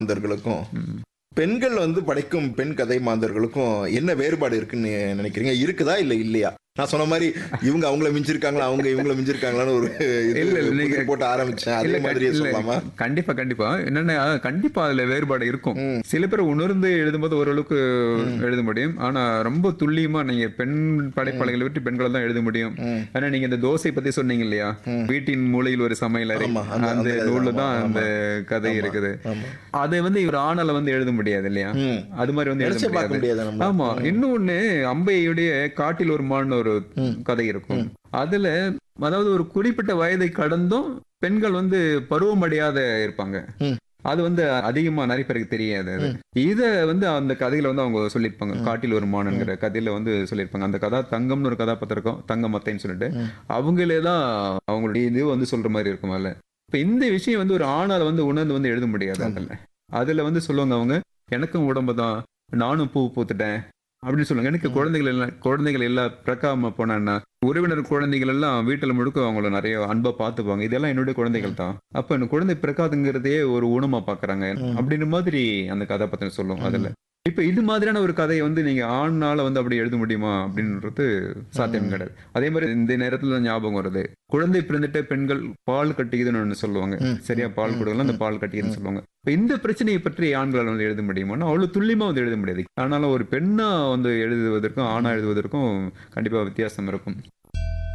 மாந்தர்களுக்கும் பெண்கள் வந்து படைக்கும் பெண் கதை மாந்தர்களுக்கும் என்ன வேறுபாடு இருக்குன்னு நினைக்கிறீங்க இருக்குதா இல்ல இல்லையா நான் சொன்ன மாதிரி இவங்க அவங்கள மிஞ்சிருக்காங்களா அவங்க இவங்கள மிஞ்சிருக்காங்களான்னு ஒரு இது இல்ல, இல்ல, நீங்க- புதிர் போட்டு ஆரம்பிச்சேன் அதே இல்ல, மாதிரியே இல்ல, சொல்லலாமா கண்டிப்பா கண்டிப்பா என்னன்னா கண்டிப்பா அதுல வேறுபாடு இருக்கும் ம். சில பேர் உணர்ந்து எழுதும்போது ஓரளவுக்கு எழுத முடியும் ஆனா ரொம்ப துல்லியமா நீங்க பெண் படைப்பாளிகளை விட்டு பெண்களை தான் எழுத முடியும் ம். ஆனா நீங்க இந்த தோசை பத்தி சொன்னீங்க இல்லையா வீட்டின் மூலையில் ஒரு சமையல் அறை ஆமா, அந்த- அந்த அந்த- நூல்ல ஆமா, தான் ஆமா. அந்த கதை இருக்குது ஆமா அதை வந்து இவர் ஆணால வந்து எழுத முடியாது இல்லையா ம். அது மாதிரி வந்து எழுத நினைச்சே பார்க்க முடியாது முடியாது நம்ம ஆமா இன்னொன்னு அம்பையுடைய காட்டில் ஒரு மான் ஒரு கதை இருக்கும் அதுல அதாவது ஒரு குறிப்பிட்ட வயதை கடந்தும் பெண்கள் வந்து பருவமடையாத இருப்பாங்க ம். அது வந்து அதிகமா நிறைய பேருக்கு தெரியாது அது இத வந்து அந்த கதையில வந்து அவங்க சொல்லியிருப்பாங்க காட்டில் ஒரு மானுங்கிற கதையில வந்து சொல்லியிருப்பாங்க அந்த கதா தங்கம்னு ஒரு கதாபாத்திரம் இருக்கும் தங்க மத்தைன்னு சொல்லிட்டு அவங்களே தான் அவங்களுடைய இது வந்து சொல்ற மாதிரி இருக்கும் அதுல இப்ப இந்த விஷயம் வந்து ஒரு ஆணால வந்து உணர்ந்து வந்து எழுத முடியாது அதுல அதுல வந்து சொல்லுவாங்க அவங்க எனக்கும் உடம்பு தான் நானும் பூ பூத்துட்டேன் அப்படின்னு சொல்லுவாங்க எனக்கு குழந்தைகள் எல்லாம் குழந்தைகள் எல்லாம் பிறக்காம போனான்னா உறவினர் குழந்தைகள் எல்லாம் வீட்டுல முழுக்க அவங்கள நிறைய அன்பா பார்த்துப்பாங்க இதெல்லாம் என்னுடைய குழந்தைகள் தான் அப்ப எனக்கு குழந்தை பிறக்காதுங்கிறதே ஒரு ஊனமா பாக்குறாங்க அப்படின்ற மாதிரி அந்த கதாபாத்திரம் சொல்லும் அதுல இப்ப இது மாதிரியான ஒரு கதையை வந்து நீங்க ஆண்னால வந்து அப்படி எழுத முடியுமா அப்படின்றது சாத்தியம் கிடையாது அதே மாதிரி இந்த நேரத்துல ஞாபகம் வருது குழந்தை பிறந்துட்டு பெண்கள் பால் கட்டிக்குதுன்னு ஒண்ணு சொல்லுவாங்க சரியா பால் கொடுக்கலாம் அந்த பால் கட்டிக்குதுன்னு சொல்லுவாங்க இப்ப இந்த பிரச்சனையை பற்றி ஆண்களால் வந்து எழுத முடியுமான்னா அவ்வளவு துல்லியமா வந்து எழுத முடியாது ஆனாலும் ஒரு பெண்ணா வந்து எழுதுவதற்கும் ஆணா எழுதுவதற்கும் கண்டிப்பா வித்தியாசம் இருக்கும்